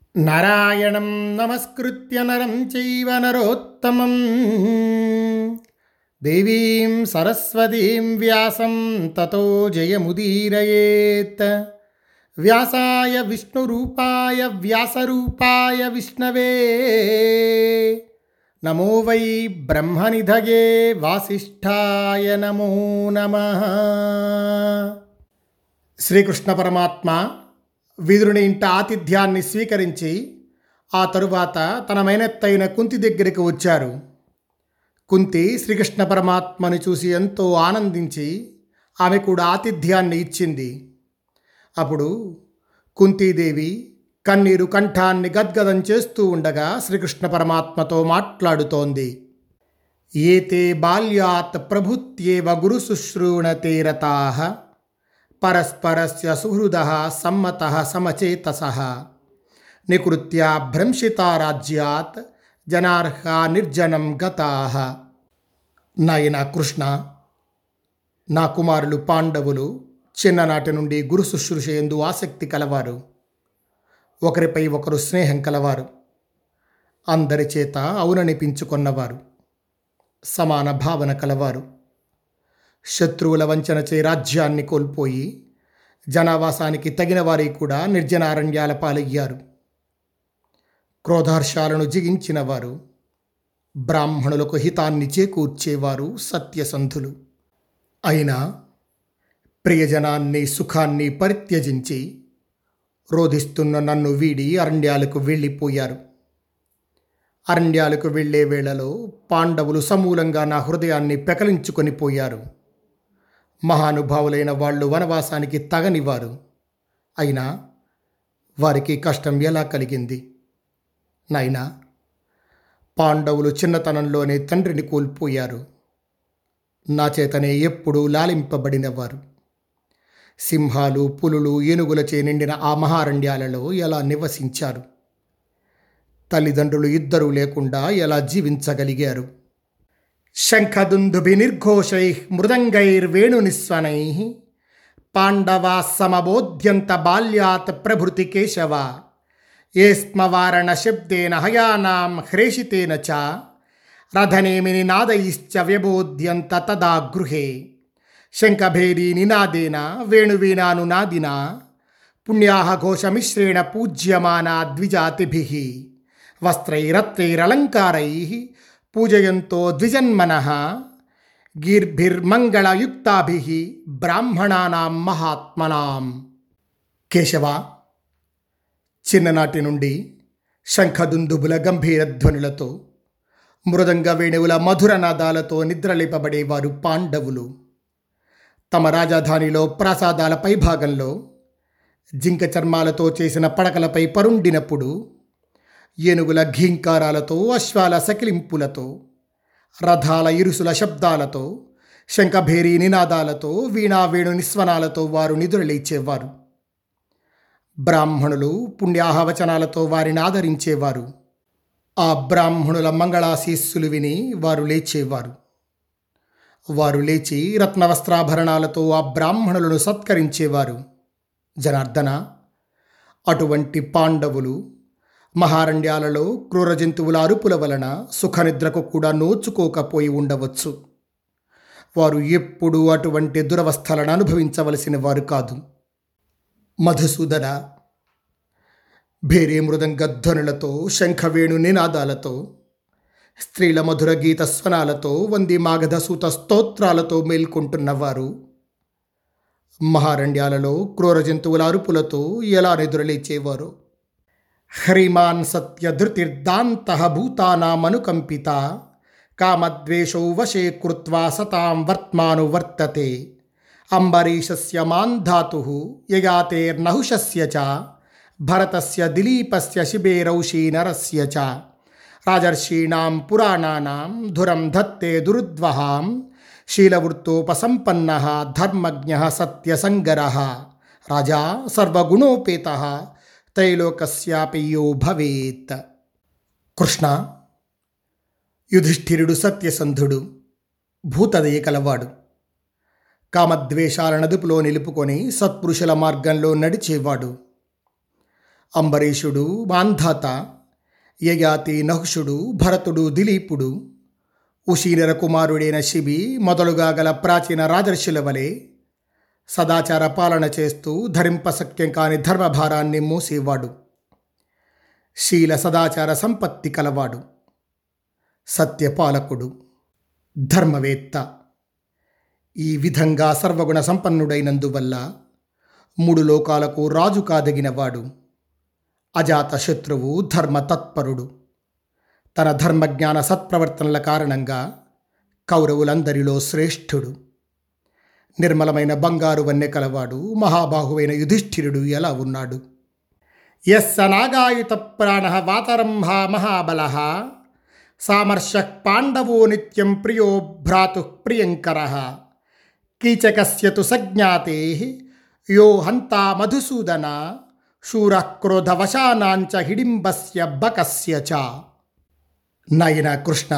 నారాయణం నమస్కృత్య నరం చైవ నరోత్తమం దేవీం సరస్వతీం వ్యాసం తతో జయముదీరయేత్ వ్యాసాయ విష్ణురూపాయ వ్యాసరూపాయ విష్ణవే నమో వై బ్రహ్మనిధయే వాసిష్ఠాయ నమో నమః శ్రీకృష్ణ పరమాత్మ విదురుని ఇంట ఆతిథ్యాన్ని స్వీకరించి ఆ తరువాత తన మైనత్తైన కుంతి దగ్గరికి వచ్చారు కుంతి శ్రీకృష్ణ పరమాత్మని చూసి ఎంతో ఆనందించి ఆమె కూడా ఆతిథ్యాన్ని ఇచ్చింది అప్పుడు కుంతీదేవి కన్నీరు కంఠాన్ని గద్గదం చేస్తూ ఉండగా శ్రీకృష్ణ పరమాత్మతో మాట్లాడుతోంది ఏతే బాల్యాత్ ప్రభుత్యేవ గురు శుశ్రూణతే రతాః పరస్పరస్య సుహృద సమ్మత సమచేతస నికృత్య భ్రంశితా రాజ్యాత్ జనార్హ నిర్జనం గతా నాయన కృష్ణ నా కుమారులు పాండవులు చిన్ననాటి నుండి గురు శుశ్రూష ఎందు ఆసక్తి కలవారు ఒకరిపై ఒకరు స్నేహం కలవారు అందరి చేత అవుననిపించుకొన్నవారు సమాన భావన కలవారు శత్రువుల వంచనచే రాజ్యాన్ని కోల్పోయి జనావాసానికి తగిన వారి కూడా నిర్జనారణ్యాల పాలయ్యారు క్రోధార్షాలను జిగించిన వారు బ్రాహ్మణులకు హితాన్ని చేకూర్చేవారు సత్యసంధులు అయినా ప్రియజనాన్ని సుఖాన్ని పరిత్యజించి రోధిస్తున్న నన్ను వీడి అరణ్యాలకు వెళ్ళిపోయారు అరణ్యాలకు వెళ్ళే వేళలో పాండవులు సమూలంగా నా హృదయాన్ని పెకలించుకొని పోయారు మహానుభావులైన వాళ్ళు వనవాసానికి తగనివారు అయినా వారికి కష్టం ఎలా కలిగింది నాయనా పాండవులు చిన్నతనంలోనే తండ్రిని కోల్పోయారు నా చేతనే ఎప్పుడూ లాలింపబడినవారు సింహాలు పులులు ఏనుగులచే నిండిన ఆ మహారణ్యాలలో ఎలా నివసించారు తల్లిదండ్రులు ఇద్దరూ లేకుండా ఎలా జీవించగలిగారు శంఖదుందుభి నిర్ఘోషై మృదంగైర్వేణునిస్వనై పాండవా సమబోధ్యంత బాల్యాత్ ప్రభృతి కేశవ ఏస్మవారణ శబ్దేన హయానాం హ్రేషితేన చ రథనేమిని నాదయిశ్చ వ్యబోధ్యంత తదా గృహే శంఖభేరీ నినాదేన వేణువీణాను నాదినా పుణ్యాహ ఘోషమిశ్రేణ పూజ్యమానా ద్విజాతిభి వస్త్రైరత్రైరలంకారై పూజయంతో ద్విజన్మన గీర్భిర్మంగళయుక్తాభి బ్రాహ్మణానాం మహాత్మనాం కేశవ చిన్ననాటి నుండి శంఖదుందుబుల గంభీర ధ్వనులతో మృదంగ వేణువుల మధుర నాదాలతో నిద్రలేపబడేవారు పాండవులు తమ రాజధానిలో ప్రాసాదాల పైభాగంలో జింక చర్మాలతో చేసిన పడకలపై పరుండినప్పుడు ఏనుగుల ఘీంకారాలతో అశ్వాల సకిలింపులతో రథాల ఇరుసుల శబ్దాలతో శంఖభేరీ నినాదాలతో వీణా వేణు నిస్వనాలతో వారు నిదురలేచేవారు బ్రాహ్మణులు పుణ్యాహవచనాలతో వారిని ఆదరించేవారు ఆ బ్రాహ్మణుల మంగళాశీస్సులు విని వారు లేచేవారు వారు లేచి రత్నవస్త్రాభరణాలతో ఆ బ్రాహ్మణులను సత్కరించేవారు జనార్దన అటువంటి పాండవులు మహారణ్యాలలో క్రూర జంతువుల అరుపుల వలన సుఖనిద్రకు కూడా నోచుకోకపోయి ఉండవచ్చు వారు ఎప్పుడూ అటువంటి దురవస్థలను అనుభవించవలసిన వారు కాదు మధుసూదన భేరే మృదంగ ధ్వనులతో శంఖవేణు నినాదాలతో స్త్రీల మధుర గీత స్వనాలతో వంది మాగధ సూత స్తోత్రాలతో మేల్కొంటున్నవారు మహారణ్యాలలో క్రూర జంతువుల అరుపులతో ఎలా నిద్రలేచేవారు హ్రీమాన్ సత్యధృతిర్దాంత భూతానామనుకంపిత కామద్వేషౌ వశే కృత్వా సతాం వర్త్మాను వర్తతే అంబరీషస్య మాన్ధాతు యయాతేర్నహుషస్య చ భరతస్య దిలీపస్య శిబేరౌషీ నరస్య చ రాజర్షీణాం పురాణానాం ధురం ధత్తే దురుద్వహాం శీలవృత్తోపసంపన్న ధర్మజ్ఞ సత్యసంగర రాజా సర్వగుణోపేత త్రైలోకస్యాపి యో భవేత్ కృష్ణ యుధిష్ఠిరుడు సత్యసంధుడు భూతదయ కలవాడు కామద్వేషాలను అదుపులో నిలుపుకొని సత్పురుషుల మార్గంలో నడిచేవాడు అంబరీషుడు మాంధాత యయాతి నహుషుడు భరతుడు దిలీపుడు ఉషీనర కుమారుడైన శిబి మొదలుగా గల ప్రాచీన రాజర్షుల వలె సదాచార పాలన చేస్తూ ధరింపశక్యం కాని ధర్మభారాన్ని మోసేవాడు శీల సదాచార సంపత్తి కలవాడు సత్యపాలకుడు ధర్మవేత్త ఈ విధంగా సర్వగుణ సంపన్నుడైనందువల్ల మూడు లోకాలకు రాజు కాదగినవాడు అజాత శత్రువు ధర్మతత్పరుడు తన ధర్మజ్ఞాన సత్ప్రవర్తనల కారణంగా కౌరవులందరిలో శ్రేష్ఠుడు నిర్మలమైన బంగారు వన్నె కలవాడు మహాబాహువైన యుధిష్ఠిరుడు ఎలా ఉన్నాడు యస్స నాగాయుత ప్రాణ వాతరంభ మహాబల సామర్శ పాండవో నిత్యం ప్రియో భ్రాతు ప్రియంకర కీచకస్య తు సజ్ఞాతే యో హంతా మధుసూదన శూరక్రోధవశానాంచ హిడింబస్య బకస్య చ నయన కృష్ణ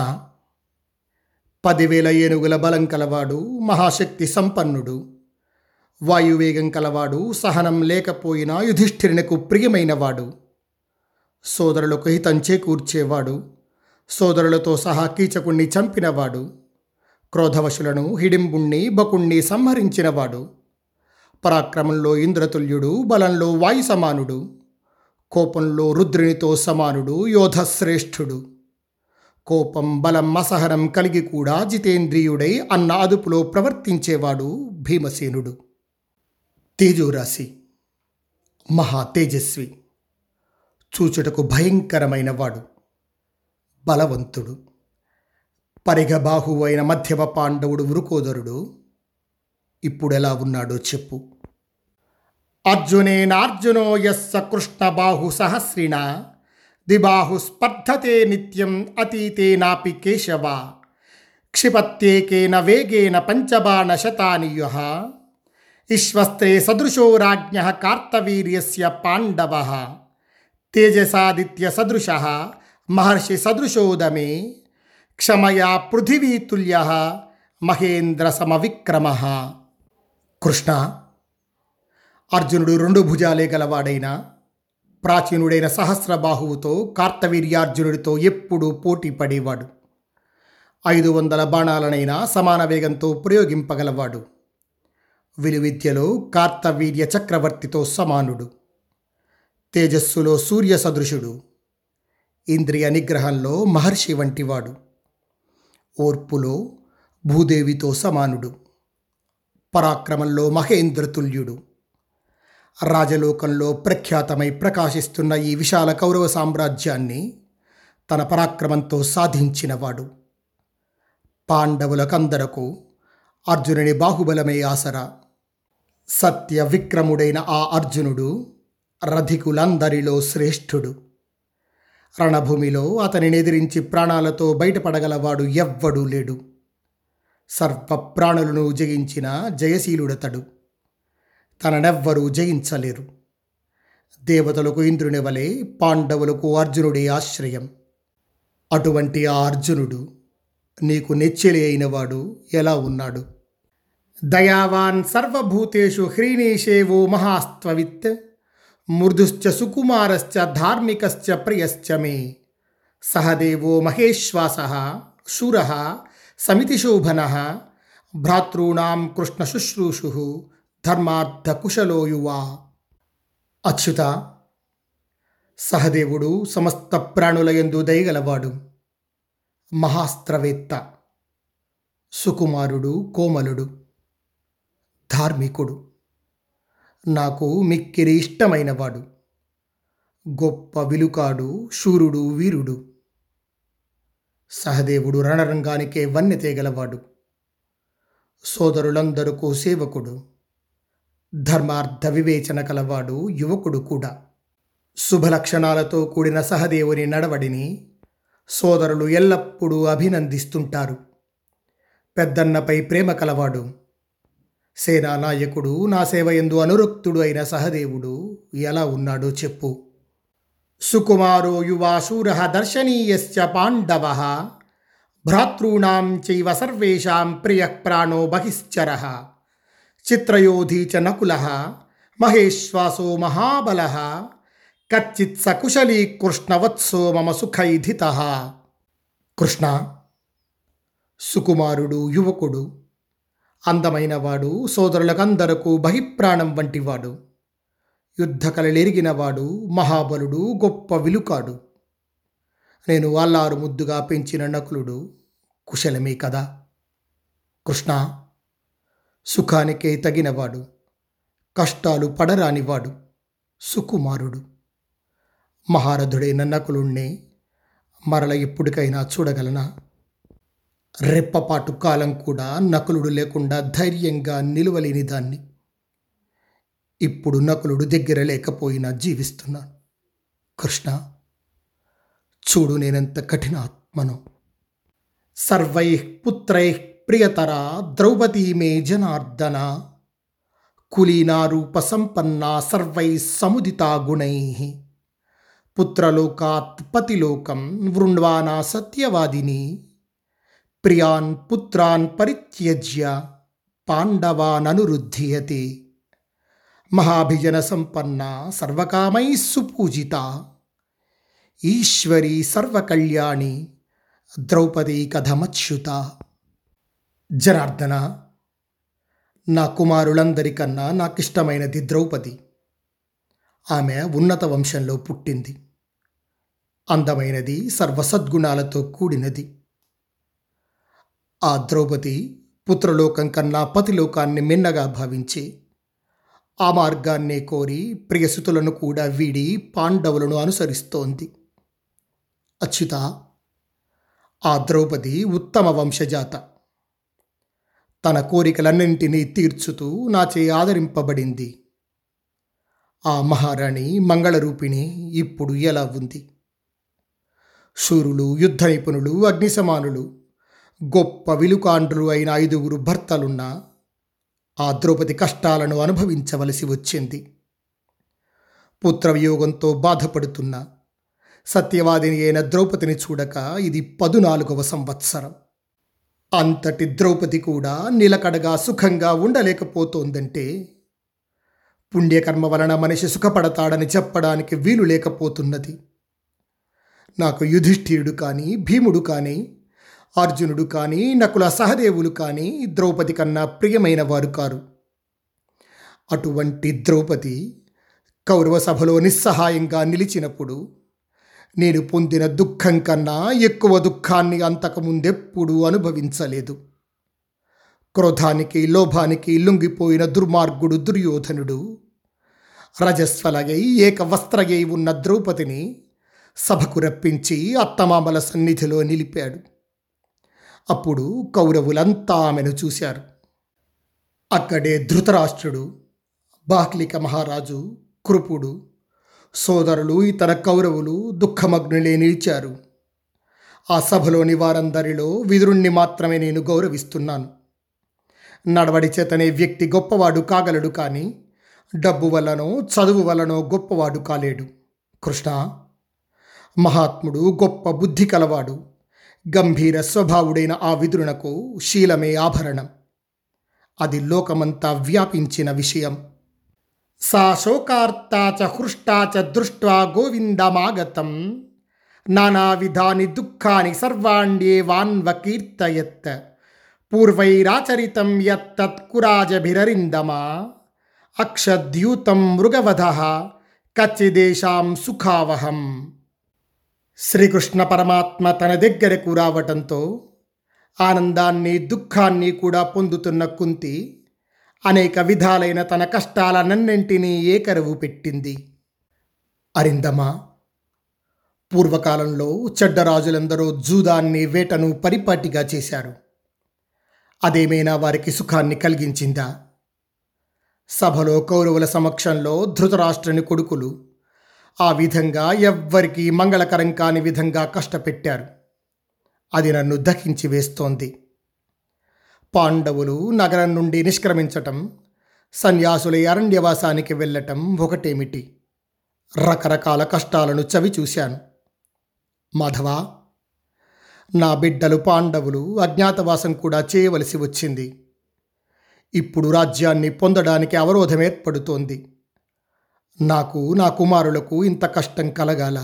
పదివేల ఏనుగుల బలం కలవాడు మహాశక్తి సంపన్నుడు వాయువేగం కలవాడు సహనం లేకపోయినా యుధిష్ఠిరునకు ప్రియమైనవాడు సోదరులకు హితం చేకూర్చేవాడు సోదరులతో సహా కీచకుణ్ణి చంపినవాడు క్రోధవశులను హిడింబుణ్ణి బకుణ్ణి సంహరించినవాడు పరాక్రమంలో ఇంద్రతుల్యుడు బలంలో వాయు సమానుడు కోపంలో రుద్రునితో సమానుడు యోధశ్రేష్ఠుడు కోపం బలం అసహనం కలిగి కూడా జితేంద్రియుడై అన్న అదుపులో ప్రవర్తించేవాడు భీమసేనుడు తేజోరాశి మహా తేజస్వి చూచుటకు భయంకరమైన వాడు బలవంతుడు పరిగబాహు అయిన మధ్యమ పాండవుడు వృకోదరుడు ఇప్పుడెలా ఉన్నాడో చెప్పు అర్జునేనార్జునో యస్స కృష్ణబాహు సహస్రిణ దిబాహు స్పర్ధతే నిత్యం అతీతేనాపి కేశవ క్షిపత్యేకేన వేగేన పంచబాణ శతానియుః ఇశ్వస్త్రే సదృశో రాజ్ఞ కార్తవీర్యస్య పాండవ తేజసాదిత్య సదృశ మహర్షి సదృశోదమే క్షమయా పృథివీతుల్య మహేంద్ర సమవిక్రమ కృష్ణ అర్జునుడు రెండు భుజాలే గలవాడైన ప్రాచీనుడైన సహస్రబాహువుతో కార్తవీర్యార్జునుడితో ఎప్పుడూ పోటీ పడేవాడు ఐదు వందల బాణాలనైనా సమాన వేగంతో ప్రయోగింపగలవాడు విలువిద్యలో కార్తవీర్య చక్రవర్తితో సమానుడు తేజస్సులో సూర్య సదృశుడు ఇంద్రియ నిగ్రహంలో మహర్షి వంటివాడు ఓర్పులో భూదేవితో సమానుడు పరాక్రమంలో మహేంద్రతుల్యుడు రాజలోకంలో ప్రఖ్యాతమై ప్రకాశిస్తున్న ఈ విశాల కౌరవ సామ్రాజ్యాన్ని తన పరాక్రమంతో సాధించినవాడు పాండవులకందరకు అర్జునుని బాహుబలమే ఆసరా సత్య విక్రముడైన ఆ అర్జునుడు రధికులందరిలో శ్రేష్ఠుడు రణభూమిలో అతనిని ఎదిరించి ప్రాణాలతో బయటపడగలవాడు ఎవ్వడూ లేడు సర్వ ప్రాణులను జయించిన జయశీలుడతడు తననెవ్వరూ జయించలేరు దేవతలకు ఇంద్రుని వలె పాండవులకు అర్జునుడే ఆశ్రయం అటువంటి ఆ అర్జునుడు నీకు నెచ్చెలి అయినవాడు ఎలా ఉన్నాడు దయావాన్ సర్వభూతేషు హ్రీణీషేవో మహాస్త్వవిత్ మృదుశ్చ సుకుమారశ్చ ధార్మికశ్చ ప్రియశ్చ మే సహదేవో మహేశ్వాస శూర సమితిశోభన భ్రాతॄణాం కృష్ణ శుశ్రూషు ధర్మార్థకుశలో యువా అచ్యుత సహదేవుడు సమస్త ప్రాణులయందు దయగలవాడు మహాస్త్రవేత్త సుకుమారుడు కోమలుడు ధార్మికుడు నాకు మిక్కిరి ఇష్టమైనవాడు గొప్ప విలుకాడు శూరుడు వీరుడు సహదేవుడు రణరంగానికే వన్నె తేగలవాడు సోదరులందరకు సేవకుడు ధర్మార్థ వివేచన కలవాడు యువకుడు కూడా శుభలక్షణాలతో కూడిన సహదేవుని నడవడిని సోదరులు ఎల్లప్పుడూ అభినందిస్తుంటారు పెద్దన్నపై ప్రేమ కలవాడు సేనానాయకుడు నా సేవ ఎందు అనురక్తుడు అయిన సహదేవుడు ఎలా ఉన్నాడో చెప్పు సుకుమారో యువా శూర దర్శనీయశ్చ పాండవ భ్రాతॄణాం చైవ సర్వేషాం ప్రియ ప్రాణో బహిశ్చర చిత్రయోధీ చ నకుల మహేశ్వాసో మహాబల కచ్చిత్ సకుశలీ కృష్ణవత్సో మమ సుఖైధిత కృష్ణ సుకుమారుడు యువకుడు అందమైనవాడు సోదరులకందరకు బహిప్రాణం వంటివాడు యుద్ధకలెరిగినవాడు మహాబలుడు గొప్ప విలుకాడు నేను అల్లారు ముద్దుగా పెంచిన నకులుడు కుశలమే కదా కృష్ణ సుఖానికే తగినవాడు కష్టాలు పడరానివాడు సుకుమారుడు మహారథుడైన నకులుణ్ణి మరల ఎప్పటికైనా చూడగలనా రెప్పపాటు కాలం కూడా నకులుడు లేకుండా ధైర్యంగా నిలువలేని దాన్ని ఇప్పుడు నకులుడు దగ్గర లేకపోయినా జీవిస్తున్నాను కృష్ణ చూడు నేనెంత కఠిన ఆత్మను సర్వై పుత్రై ప్రియతర ద్రౌపదీ మే జనార్దన కులీనారూప సంపన్నా సర్వై సముదితా గుణై పుత్రలోకాత్ పతిలోకం వృణ్వానా సత్యవాదిని ప్రియాన్ పుత్రాన్ పరిత్యజ్య పాండవాననురుధ్యతే మహాభిజన సంపన్న సర్వకామై సుపూజిత ఈశ్వరీ సర్వకళ్యాణి ద్రౌపదీ కథమచ్యుత జనార్దన నా కుమారులందరికన్నా నాకిష్టమైనది ద్రౌపది ఆమె ఉన్నత వంశంలో పుట్టింది అందమైనది సర్వసద్గుణాలతో కూడినది ఆ ద్రౌపది పుత్రలోకం కన్నా పతిలోకాన్ని మిన్నగా భావించి ఆ మార్గాన్నే కోరి ప్రియసుతులను కూడా వీడి పాండవులను అనుసరిస్తోంది అచ్యుత ఆ ద్రౌపది ఉత్తమ వంశజాత తన కోరికలన్నింటినీ తీర్చుతూ నాచే ఆదరింపబడింది ఆ మహారాణి మంగళరూపిణి ఇప్పుడు ఎలా ఉంది శూరులు యుద్ధ నిపుణులు అగ్నిసమానులు గొప్ప విలుకాండ్రులు అయిన ఐదుగురు భర్తలున్న ఆ ద్రౌపది కష్టాలను అనుభవించవలసి వచ్చింది పుత్రవియోగంతో బాధపడుతున్న సత్యవాదిని అయిన ద్రౌపదిని చూడక ఇది పదునాలుగవ సంవత్సరం అంతటి ద్రౌపది కూడా నిలకడగా సుఖంగా ఉండలేకపోతోందంటే పుణ్యకర్మ వలన మనిషి సుఖపడతాడని చెప్పడానికి వీలు లేకపోతున్నది నాకు యుధిష్ఠిరుడు కానీ భీముడు కానీ అర్జునుడు కానీ నకుల సహదేవులు కానీ ద్రౌపది కన్నా ప్రియమైన వారు కారు అటువంటి ద్రౌపది కౌరవ సభలో నిస్సహాయంగా నిలిచినప్పుడు నేను పొందిన దుఃఖం కన్నా ఎక్కువ దుఃఖాన్ని అంతకుముందెప్పుడూ అనుభవించలేదు క్రోధానికి లోభానికి లొంగిపోయిన దుర్మార్గుడు దుర్యోధనుడు రజస్వలగై ఏక వస్త్రయై ఉన్న ద్రౌపదిని సభకు రప్పించి అత్తమామల సన్నిధిలో నిలిపాడు అప్పుడు కౌరవులంతా ఆమెను చూశారు అక్కడే ధృతరాష్ట్రుడు బాహ్లిక మహారాజు కృపుడు సోదరులు ఇతర కౌరవులు దుఃఖమగ్నులే నిలిచారు ఆ సభలోని వారందరిలో విదురుణ్ణి మాత్రమే నేను గౌరవిస్తున్నాను నడవడి చేతనే వ్యక్తి గొప్పవాడు కాగలడు కానీ డబ్బు వల్లనో చదువు వల్లనో గొప్పవాడు కాలేడు కృష్ణ మహాత్ముడు గొప్ప బుద్ధి కలవాడు గంభీర స్వభావుడైన ఆ విదురునకు శీలమే ఆభరణం అది లోకమంతా వ్యాపించిన విషయం సా శోకార్తా చ హృష్టా చ దృష్ట్వా గోవిందమాగతం నానావిధాని దుఃఖాని సర్వాణ్యేవాన్వకీర్తయత్ పూర్వైరాచరితం యత్తత్కురాజభిరరిందమా అక్షద్యూతం మృగవధ కచ్చిదేశాం సుఖావహం శ్రీకృష్ణ పరమాత్మ తన దగ్గరకు రావటంతో ఆనందాన్ని దుఃఖాన్ని కూడా పొందుతున్న కుంతి అనేక విధాలైన తన కష్టాలనన్నింటినీ ఏకరువు పెట్టింది అరిందమా పూర్వకాలంలో చెడ్డరాజులందరూ జూదాన్ని వేటను పరిపాటిగా చేశారు అదేమైనా వారికి సుఖాన్ని కలిగించిందా సభలో కౌరవుల సమక్షంలో ధృతరాష్ట్రుని కొడుకులు ఆ విధంగా ఎవ్వరికీ మంగళకరం కాని విధంగా కష్టపెట్టారు అది నన్ను దహించి వేస్తోంది పాండవులు నగరం నుండి నిష్క్రమించటం సన్యాసుల అరణ్యవాసానికి వెళ్ళటం ఒకటేమిటి రకరకాల కష్టాలను చవి చూశాను మాధవ నా బిడ్డలు పాండవులు అజ్ఞాతవాసం కూడా చేయవలసి వచ్చింది ఇప్పుడు రాజ్యాన్ని పొందడానికి అవరోధం ఏర్పడుతోంది నాకు నా కుమారులకు ఇంత కష్టం కలగాల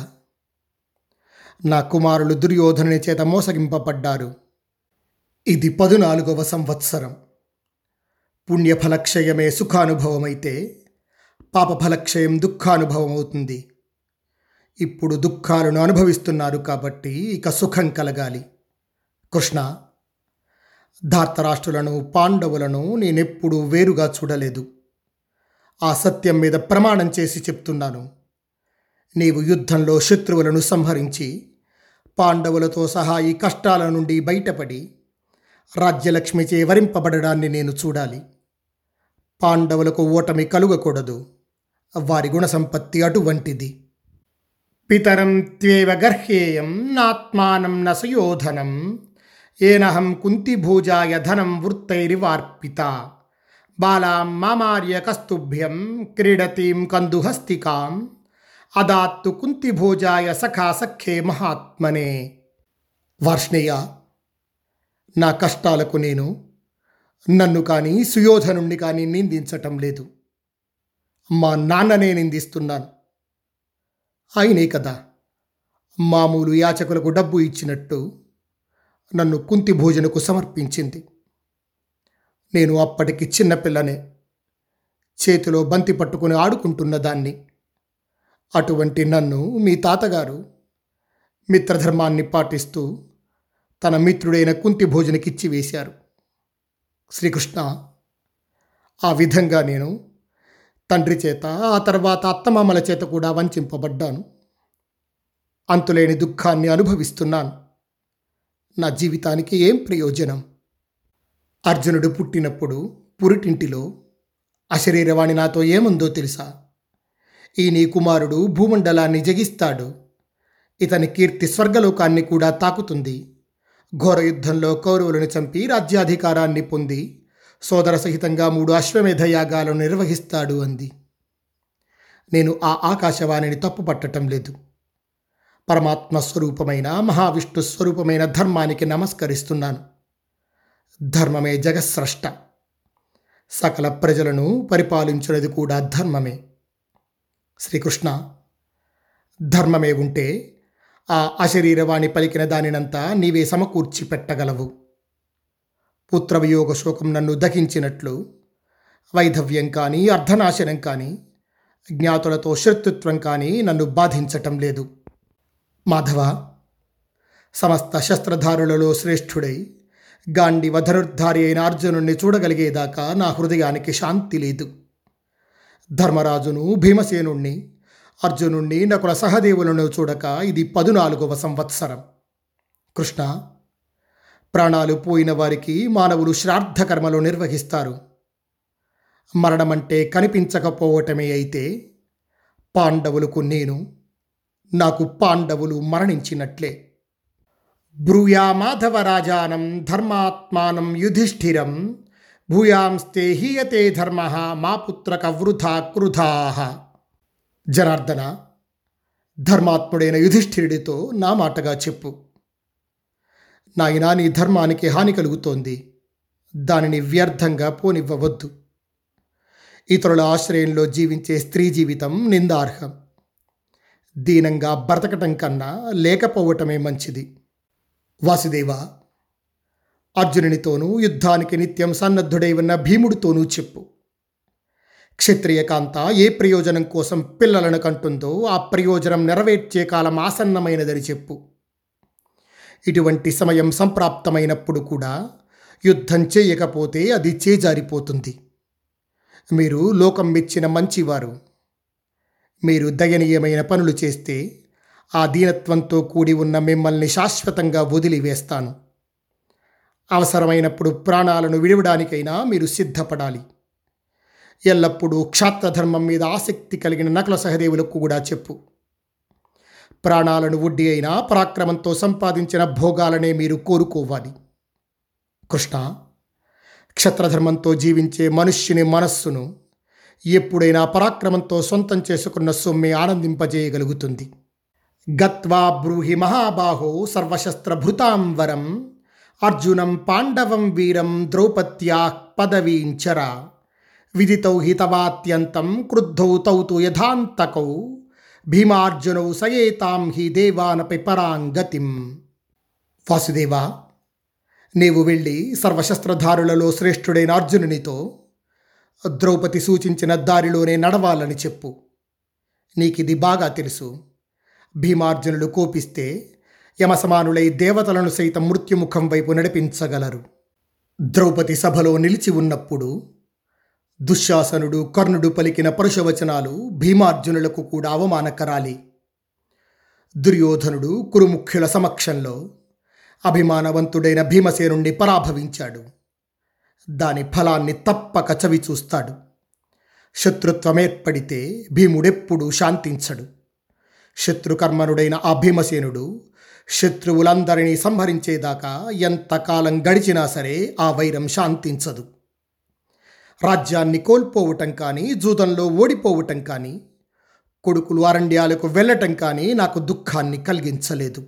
నా కుమారులు దుర్యోధనుని చేత మోసగింపబడ్డారు ఇది పదునాలుగవ సంవత్సరం పుణ్యఫలక్షయమే సుఖానుభవమైతే పాపఫలక్షయం దుఃఖానుభవం అవుతుంది ఇప్పుడు దుఃఖాలను అనుభవిస్తున్నారు కాబట్టి ఇక సుఖం కలగాలి కృష్ణ ధార్తరాష్ట్రులను పాండవులను నేనెప్పుడూ వేరుగా చూడలేదు ఆ సత్యం మీద ప్రమాణం చేసి చెప్తున్నాను నీవు యుద్ధంలో శత్రువులను సంహరించి పాండవులతో సహా ఈ కష్టాల నుండి బయటపడి రాజ్యలక్ష్మిచే వరింపబడడాన్ని నేను చూడాలి పాండవులకు ఓటమి కలుగకూడదు వారి గుణసంపత్తి అటువంటిది పితరం త్వేవ గర్హేయం నాత్మానం న సుయోధనం ఏనహం కుంతిభూజాయ ధనం వృత్తైరివార్పిత బాలాం మామార్య కస్తుభ్యం క్రీడతీం కందుహస్తికాం అదాత్తు కుంతిభోజాయ సఖా సఖ్యే మహాత్మనే వార్ష్ణేయ నా కష్టాలకు నేను నన్ను కానీ సుయోధనుణ్ణి కానీ నిందించటం లేదు మా నాన్ననే నిందిస్తున్నాను ఆయనే కదా మామూలు యాచకులకు డబ్బు ఇచ్చినట్టు నన్ను కుంతి భోజనకు సమర్పించింది నేను అప్పటికి చిన్నపిల్లనే చేతిలో బంతి పట్టుకుని ఆడుకుంటున్న దాన్ని అటువంటి నన్ను మీ తాతగారు మిత్రధర్మాన్ని పాటిస్తూ తన మిత్రుడైన కుంతి భోజనకిచ్చి వేశారు శ్రీకృష్ణ ఆ విధంగా నేను తండ్రి చేత ఆ తర్వాత అత్తమామల చేత కూడా వంచింపబడ్డాను అంతులేని దుఃఖాన్ని అనుభవిస్తున్నాను నా జీవితానికి ఏం ప్రయోజనం అర్జునుడు పుట్టినప్పుడు పురిటింటిలో అశరీరవాణి నాతో ఏముందో తెలుసా ఈ నీ కుమారుడు భూమండలాన్ని జగిస్తాడు ఇతని కీర్తి స్వర్గలోకాన్ని కూడా తాకుతుంది ఘోర యుద్ధంలో కౌరవులను చంపి రాజ్యాధికారాన్ని పొంది సోదర సహితంగా మూడు అశ్వమేధ యాగాలను నిర్వహిస్తాడు అంది నేను ఆ ఆకాశవాణిని తప్పు పట్టటం లేదు పరమాత్మ స్వరూపమైన మహావిష్ణు స్వరూపమైన ధర్మానికి నమస్కరిస్తున్నాను ధర్మమే జగస్రష్ట సకల ప్రజలను పరిపాలించినది కూడా ధర్మమే శ్రీకృష్ణ ధర్మమే ఉంటే ఆ అశరీరవాణి పలికిన దానినంతా నీవే సమకూర్చి పెట్టగలవు పుత్రవియోగ శోకం నన్ను దహించినట్లు వైధవ్యం కానీ అర్ధనాశనం కానీ జ్ఞాతులతో శత్రుత్వం కానీ నన్ను బాధించటం లేదు మాధవ సమస్త శస్త్రధారులలో శ్రేష్ఠుడై గాండి వధనుర్ధారి అయిన అర్జునుణ్ణి చూడగలిగేదాకా నా హృదయానికి శాంతి లేదు ధర్మరాజును భీమసేనుణ్ణి అర్జునుణ్ణి నకుల సహదేవులను చూడక ఇది పదునాలుగవ సంవత్సరం కృష్ణ ప్రాణాలు పోయిన వారికి మానవులు శ్రాద్ధ కర్మలు నిర్వహిస్తారు మరణమంటే కనిపించకపోవటమే అయితే పాండవులకు నేను నాకు పాండవులు మరణించినట్లే బ్రూయా మాధవరాజానం ధర్మాత్మానం యుధిష్ఠిరం భూయాంస్తే హీయతే ధర్మ మా పుత్రక వృధా క్రుధా జనార్దన ధర్మాత్ముడైన యుధిష్ఠిరుడితో నా మాటగా చెప్పు నాయనా నీ ధర్మానికి హాని కలుగుతోంది దానిని వ్యర్థంగా పోనివ్వవద్దు ఇతరుల ఆశ్రయంలో జీవించే స్త్రీ జీవితం నిందార్హం దీనంగా బ్రతకటం కన్నా లేకపోవటమే మంచిది వాసుదేవ అర్జునునితోనూ యుద్ధానికి నిత్యం సన్నద్ధుడై ఉన్న భీముడితోనూ చెప్పు క్షత్రియ కాంత ఏ ప్రయోజనం కోసం పిల్లలను కంటుందో ఆ ప్రయోజనం నెరవేర్చే కాలం ఆసన్నమైనదని చెప్పు ఇటువంటి సమయం సంప్రాప్తమైనప్పుడు కూడా యుద్ధం చేయకపోతే అది చేజారిపోతుంది మీరు లోకం మెచ్చిన మంచివారు మీరు దయనీయమైన పనులు చేస్తే ఆ దీనత్వంతో కూడి ఉన్న మిమ్మల్ని శాశ్వతంగా వదిలివేస్తాను అవసరమైనప్పుడు ప్రాణాలను విడవడానికైనా మీరు సిద్ధపడాలి ఎల్లప్పుడూ క్షాత్రధర్మం మీద ఆసక్తి కలిగిన నకుల సహదేవులకు కూడా చెప్పు ప్రాణాలను వడ్డీ అయినా పరాక్రమంతో సంపాదించిన భోగాలనే మీరు కోరుకోవాలి కృష్ణ క్షత్రధర్మంతో జీవించే మనుష్యుని మనస్సును ఎప్పుడైనా పరాక్రమంతో సొంతం చేసుకున్న సొమ్మె ఆనందింపజేయగలుగుతుంది గత్వా బ్రూహి మహాబాహో సర్వశస్త్రభృతాం వరం అర్జునం పాండవం వీరం ద్రౌపద్యా పదవీంచర విదితౌ హితవాత్యంతం క్రుద్ధౌ తౌ తు యథాంతకౌ భీమార్జునౌ సయేతాం హి దేవానపై పరాంగతిం వాసుదేవా నీవు వెళ్ళి సర్వశస్త్రధారులలో శ్రేష్ఠుడైన అర్జునునితో ద్రౌపది సూచించిన దారిలోనే నడవాలని చెప్పు నీకిది బాగా తెలుసు భీమార్జునులు కోపిస్తే యమసమానులై దేవతలను సైతం మృత్యుముఖం వైపు నడిపించగలరు ద్రౌపది సభలో నిలిచి ఉన్నప్పుడు దుశ్శాసనుడు కర్ణుడు పలికిన పరుషవచనాలు భీమార్జునులకు కూడా అవమానకరాలి దుర్యోధనుడు కురుముఖ్యుల సమక్షంలో అభిమానవంతుడైన భీమసేనుణ్ణి పరాభవించాడు దాని ఫలాన్ని తప్పక చవి చూస్తాడు శత్రుత్వం ఏర్పడితే భీముడెప్పుడు శాంతించడు శత్రుకర్మనుడైన ఆ భీమసేనుడు శత్రువులందరినీ సంహరించేదాకా ఎంతకాలం గడిచినా సరే ఆ వైరం శాంతించదు రాజ్యాన్ని కోల్పోవటం కానీ జూదంలో ఓడిపోవటం కానీ కొడుకులు అరణ్యాలకు వెళ్ళటం కానీ నాకు దుఃఖాన్ని కలిగించలేదు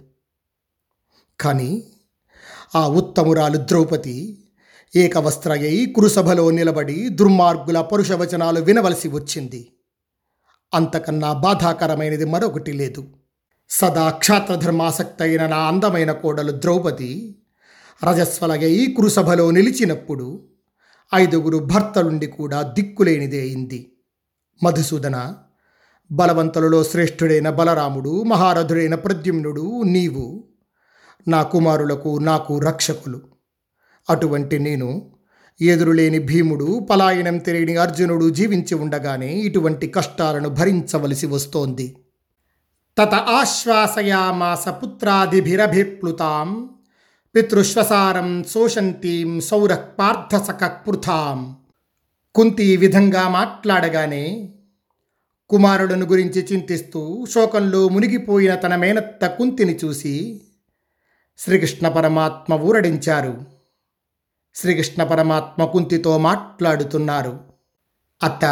కానీ ఆ ఉత్తమురాలు ద్రౌపది ఏకవస్త్రయై కురుసభలో నిలబడి దుర్మార్గుల పరుషవచనాలు వినవలసి వచ్చింది అంతకన్నా బాధాకరమైనది మరొకటి లేదు సదా క్షాత్రధర్మాసక్త అయిన నా అందమైన కోడలు ద్రౌపది రజస్వలగై కురుసభలో నిలిచినప్పుడు ఐదుగురు భర్తలుండి కూడా దిక్కులేనిదే అయింది మధుసూదన బలవంతులలో శ్రేష్ఠుడైన బలరాముడు మహారథుడైన ప్రద్యుమ్నుడు నీవు నా కుమారులకు నాకు రక్షకులు అటువంటి నేను ఎదురులేని భీముడు పలాయనం తెలియని అర్జునుడు జీవించి ఉండగానే ఇటువంటి కష్టాలను భరించవలసి వస్తోంది తత ఆశ్వాసయామాస పుత్రాదిభిరభిప్లుతాం పితృశ్వసారం శోషంతీం సౌరః పార్థసకృథాం కుంతి ఈ విధంగా మాట్లాడగానే కుమారుడును గురించి చింతిస్తూ శోకంలో మునిగిపోయిన తన మేనత్త కుంతిని చూసి శ్రీకృష్ణ పరమాత్మ ఊరడించారు శ్రీకృష్ణ పరమాత్మ కుంతితో మాట్లాడుతున్నారు అత్త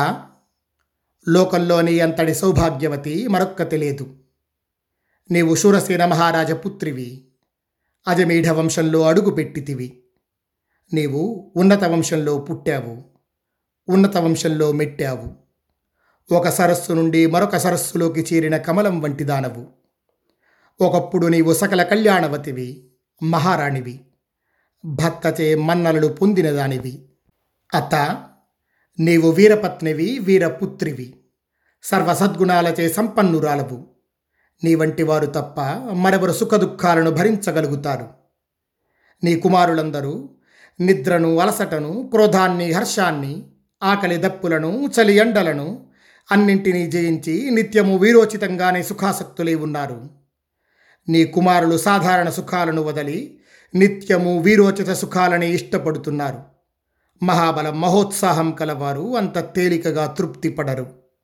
లోకంలోని అంతటి సౌభాగ్యవతి మరొక్కతి లేదు నీవు శూరసేన మహారాజ పుత్రివి అజమీఢ వంశంలో అడుగుపెట్టితివి నీవు ఉన్నత వంశంలో పుట్టావు ఉన్నత వంశంలో మెట్టావు ఒక సరస్సు నుండి మరొక సరస్సులోకి చేరిన కమలం వంటి దానవు ఒకప్పుడు నీవు సకల కళ్యాణవతివి మహారాణివి భర్తచే మన్నలలు పొందినదానివి అత్త నీవు వీరపత్నివి వీరపుత్రివి సర్వసద్గుణాలచే సంపన్నురాలవు నీ వంటి వారు తప్ప మరెవరు సుఖదుఖాలను భరించగలుగుతారు నీ కుమారులందరూ నిద్రను అలసటను క్రోధాన్ని హర్షాన్ని ఆకలి దప్పులను చలి ఎండలను అన్నింటినీ జయించి నిత్యము వీరోచితంగానే సుఖాసక్తులై ఉన్నారు నీ కుమారులు సాధారణ సుఖాలను వదలి నిత్యము వీరోచిత సుఖాలని ఇష్టపడుతున్నారు మహాబలం మహోత్సాహం కలవారు అంత తేలికగా తృప్తి పడరు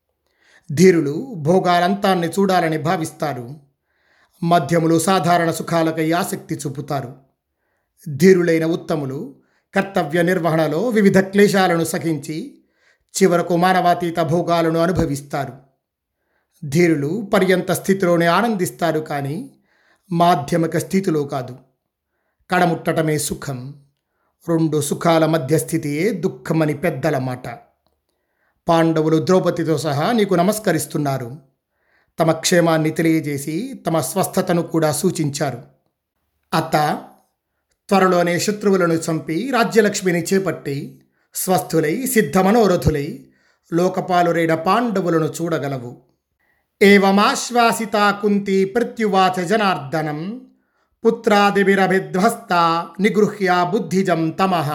ధీరులు భోగాలంతాన్ని చూడాలని భావిస్తారు మధ్యములు సాధారణ సుఖాలకై ఆసక్తి చూపుతారు ధీరులైన ఉత్తములు కర్తవ్య నిర్వహణలో వివిధ క్లేశాలను సహించి చివరకు మానవాతీత భోగాలను అనుభవిస్తారు ధీరులు పర్యంత స్థితిలోనే ఆనందిస్తారు కానీ మాధ్యమిక స్థితిలో కాదు కడముట్టటమే సుఖం రెండు సుఖాల మధ్య స్థితియే దుఃఖమని పెద్దల మాట పాండవులు ద్రౌపదితో సహా నీకు నమస్కరిస్తున్నారు తమ క్షేమాన్ని తెలియజేసి తమ స్వస్థతను కూడా సూచించారు అత్త త్వరలోనే శత్రువులను చంపి రాజ్యలక్ష్మిని చేపట్టి స్వస్థులై సిద్ధమనోరథులై లోకపాలురైన పాండవులను చూడగలవు ఏవమాశ్వాసితా కుంతి ప్రత్యువాచ జనార్దనం పుత్రాదిభిరభిధ్వస్త నిగృహ్య బుద్ధిజం తమః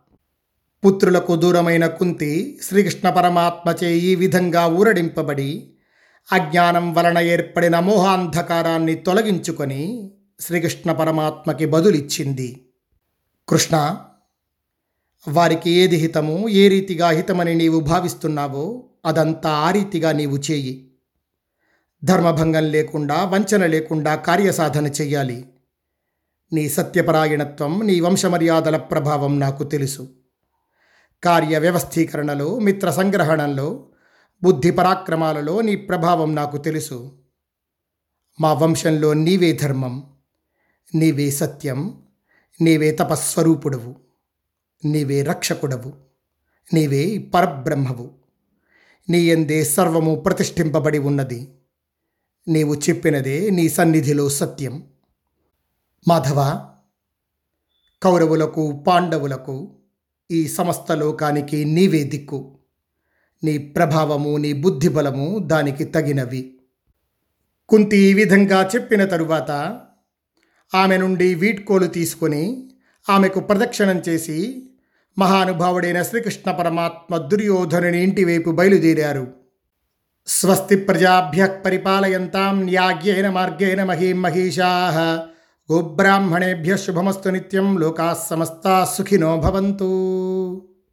పుత్రులకు దూరమైన కుంతి శ్రీకృష్ణ పరమాత్మచే ఈ విధంగా ఊరడింపబడి అజ్ఞానం వలన ఏర్పడిన మోహాంధకారాన్ని తొలగించుకొని శ్రీకృష్ణ పరమాత్మకి బదులిచ్చింది కృష్ణ వారికి ఏది హితమో ఏ రీతిగా హితమని నీవు భావిస్తున్నావో అదంతా ఆ రీతిగా నీవు చేయి ధర్మభంగం లేకుండా వంచన లేకుండా కార్యసాధన చెయ్యాలి నీ సత్యపరాయణత్వం నీ వంశమర్యాదల ప్రభావం నాకు తెలుసు కార్య వ్యవస్థీకరణలో మిత్ర సంగ్రహణంలో బుద్ధి పరాక్రమాలలో నీ ప్రభావం నాకు తెలుసు మా వంశంలో నీవే ధర్మం నీవే సత్యం నీవే తపస్వరూపుడవు నీవే రక్షకుడవు నీవే పరబ్రహ్మవు నీ ఎందే సర్వము ప్రతిష్ఠింపబడి ఉన్నది నీవు చెప్పినదే నీ సన్నిధిలో సత్యం మాధవ కౌరవులకు పాండవులకు ఈ సమస్త లోకానికి నీవే దిక్కు నీ ప్రభావము నీ బుద్ధిబలము దానికి తగినవి కుంతి ఈ విధంగా చెప్పిన తరువాత ఆమె నుండి వీడ్కోలు తీసుకొని ఆమెకు ప్రదక్షిణం చేసి మహానుభావుడైన శ్రీకృష్ణ పరమాత్మ దుర్యోధనుని ఇంటివైపు బయలుదేరారు స్వస్తి ప్రజాభ్య పరిపాలయంతాం న్యాగ్యేన మార్గేణ మహీం మహిషా గోబ్రాహ్మణేభ్య శుభమస్తు నిత్యం లోకా సమస్తా సుఖినో భవంతు